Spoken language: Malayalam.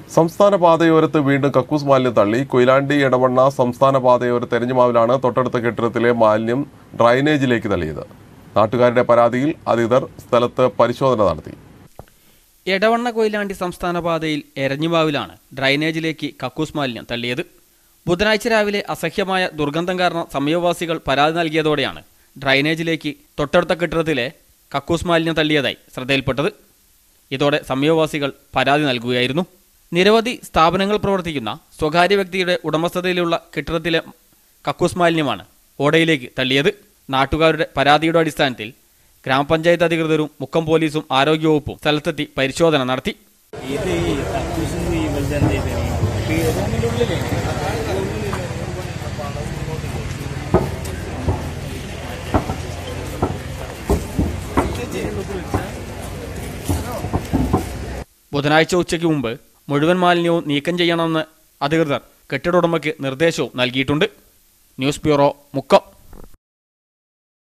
സംസ്ഥാന പാതയോരത്ത് വീണ്ടും കക്കൂസ് മാലിന്യം തള്ളി കൊയിലാണ്ടി എടവണ്ണ സംസ്ഥാന പാതയോരത്ത് എരഞ്ഞുമാവിലാണ് തൊട്ടടുത്ത കെട്ടിടത്തിലെ മാലിന്യം ഡ്രൈനേജിലേക്ക് തള്ളിയത് നാട്ടുകാരുടെ പരാതിയിൽ അധികൃതർ സ്ഥലത്ത് പരിശോധന നടത്തി എടവണ്ണ കൊയിലാണ്ടി സംസ്ഥാന പാതയിൽ എരഞ്ഞിമാവിലാണ് ഡ്രൈനേജിലേക്ക് കക്കൂസ് മാലിന്യം തള്ളിയത് ബുധനാഴ്ച രാവിലെ അസഹ്യമായ ദുർഗന്ധം കാരണം സമീപവാസികൾ പരാതി നൽകിയതോടെയാണ് ഡ്രൈനേജിലേക്ക് തൊട്ടടുത്ത കെട്ടിടത്തിലെ കക്കൂസ് മാലിന്യം തള്ളിയതായി ശ്രദ്ധയിൽപ്പെട്ടത് ഇതോടെ സമീപവാസികൾ പരാതി നൽകുകയായിരുന്നു നിരവധി സ്ഥാപനങ്ങൾ പ്രവർത്തിക്കുന്ന സ്വകാര്യ വ്യക്തിയുടെ ഉടമസ്ഥതയിലുള്ള കെട്ടിടത്തിലെ കക്കൂസ് മാലിന്യമാണ് ഓടയിലേക്ക് തള്ളിയത് നാട്ടുകാരുടെ പരാതിയുടെ അടിസ്ഥാനത്തിൽ ഗ്രാമപഞ്ചായത്ത് അധികൃതരും മുക്കം പോലീസും ആരോഗ്യവകുപ്പും സ്ഥലത്തെത്തി പരിശോധന നടത്തി ഇത് ഈ കക്കൂസിന് ഈ വലുതെന്ത് ചെയ്തത് ഈ റൂമിൻ്റെ ഉള്ളിലേ ബുധനാഴ്ച ഉച്ചയ്ക്ക് മുമ്പ് മുഴുവൻ മാലിന്യവും നീക്കം ചെയ്യണമെന്ന് അധികൃതർ കെട്ടിട ഉടമയ്ക്ക് നിർദ്ദേശവും നൽകിയിട്ടുണ്ട് ന്യൂസ് ബ്യൂറോ മുക്കം